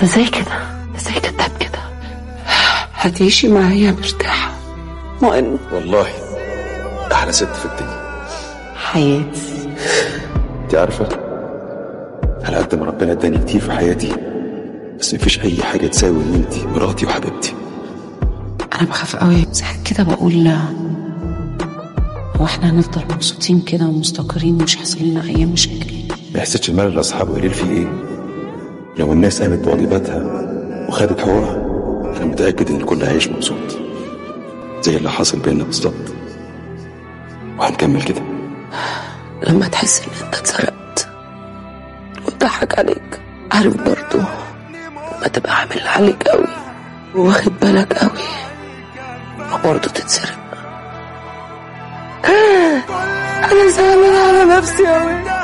ده زي كده ده زي كداب كده هتعيشي معايا مرتاحة مؤمن والله احلى ست في الدنيا حياتي انت عارفه على قد ما ربنا اداني كتير في حياتي بس مفيش اي حاجه تساوي ان انت مراتي وحبيبتي أنا بخاف قوي ساعات كده بقول هو احنا هنفضل مبسوطين كده ومستقرين ومش هيحصل لنا أي مشاكل ما يحسدش المال لاصحابه قليل فيه ايه لو الناس قامت بواجباتها وخدت حقوقها انا متاكد ان الكل هيعيش مبسوط زي اللي حاصل بيننا بالظبط وهنكمل كده لما تحس إن أنت اتسرقت واتضحك عليك عارف برضو لما تبقى عامل اللي عليك قوي واخد بالك قوي وبرضه تتسرق أنا زعلانة على نفسي قوي